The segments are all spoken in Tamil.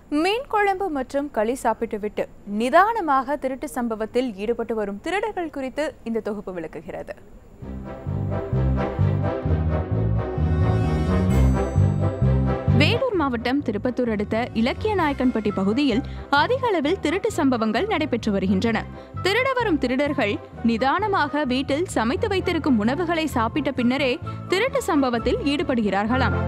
மீன் குழம்பு மற்றும் களி சாப்பிட்டுவிட்டு நிதானமாக திருட்டு சம்பவத்தில் ஈடுபட்டு வரும் திருடர்கள் குறித்து இந்த தொகுப்பு விளக்குகிறது வேலூர் மாவட்டம் திருப்பத்தூர் அடுத்த இலக்கிய நாயக்கன்பட்டி பகுதியில் அதிக அளவில் திருட்டு சம்பவங்கள் நடைபெற்று வருகின்றன திருட வரும் திருடர்கள் நிதானமாக வீட்டில் சமைத்து வைத்திருக்கும் உணவுகளை சாப்பிட்ட பின்னரே திருட்டு சம்பவத்தில் ஈடுபடுகிறார்களாம்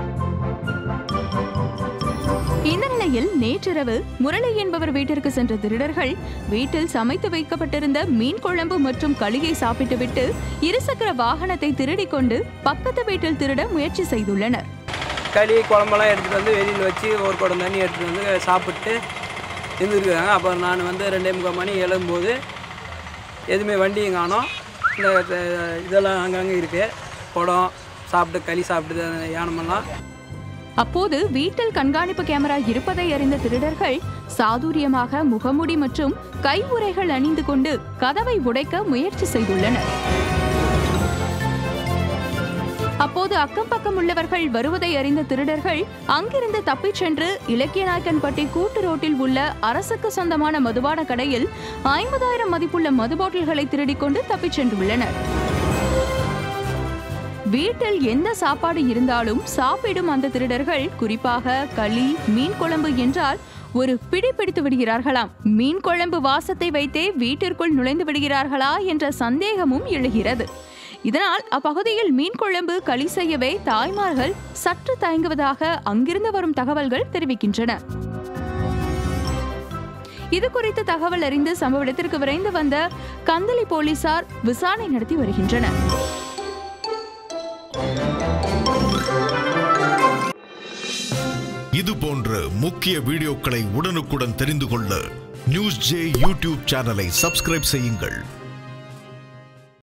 இந்த நிலையில் நேற்றிரவு முரளி என்பவர் வீட்டிற்கு சென்ற திருடர்கள் வீட்டில் சமைத்து வைக்கப்பட்டிருந்த மீன் குழம்பு மற்றும் களியை சாப்பிட்டுவிட்டு இருசக்கர வாகனத்தை திருடிக் கொண்டு பக்கத்து வீட்டில் திருட முயற்சி செய்துள்ளனர் களி குழம்பெல்லாம் எடுத்துகிட்டு வந்து வெளியில் வச்சு ஒரு குடம் தண்ணி எடுத்துகிட்டு வந்து சாப்பிட்டு இருந்துருக்காங்க அப்புறம் நான் வந்து ரெண்டே முக்கால் மணி எழும்போது எதுவுமே வண்டியும் காணோம் இந்த த- இதெல்லாம் அங்கங்கே இருக்குது குடம் சாப்பிட்டு களி சாப்பிட்டு அந்த யானமெல்லாம் அப்போது வீட்டில் கண்காணிப்பு கேமரா இருப்பதை அறிந்த திருடர்கள் சாதுரியமாக முகமுடி மற்றும் கை உறைகள் அணிந்து கொண்டு கதவை உடைக்க முயற்சி செய்துள்ளனர் அப்போது அக்கம் பக்கம் உள்ளவர்கள் வருவதை அறிந்த திருடர்கள் அங்கிருந்து தப்பிச் சென்று இலக்கியநாயக்கன்பட்டி கூட்டு ரோட்டில் உள்ள அரசுக்கு சொந்தமான மதுபான கடையில் ஐம்பதாயிரம் மதிப்புள்ள மது பாட்டில்களை திருடிக் கொண்டு தப்பிச் சென்றுள்ளனர் வீட்டில் எந்த சாப்பாடு இருந்தாலும் சாப்பிடும் அந்த திருடர்கள் குறிப்பாக களி மீன் குழம்பு என்றால் ஒரு பிடி பிடித்து விடுகிறார்களாம் மீன் குழம்பு வாசத்தை வைத்தே வீட்டிற்குள் நுழைந்து விடுகிறார்களா என்ற சந்தேகமும் எழுகிறது இதனால் அப்பகுதியில் மீன் குழம்பு களி செய்யவே தாய்மார்கள் சற்று தயங்குவதாக அங்கிருந்து வரும் தகவல்கள் தெரிவிக்கின்றன இது குறித்து தகவல் அறிந்து சம்பவ இடத்திற்கு விரைந்து வந்த கந்தளி போலீசார் விசாரணை நடத்தி வருகின்றனர் இது போன்ற முக்கிய வீடியோக்களை உடனுக்குடன் தெரிந்து கொள்ள நியூஸ் ஜே யூடியூப் சேனலை சப்ஸ்கிரைப் செய்யுங்கள்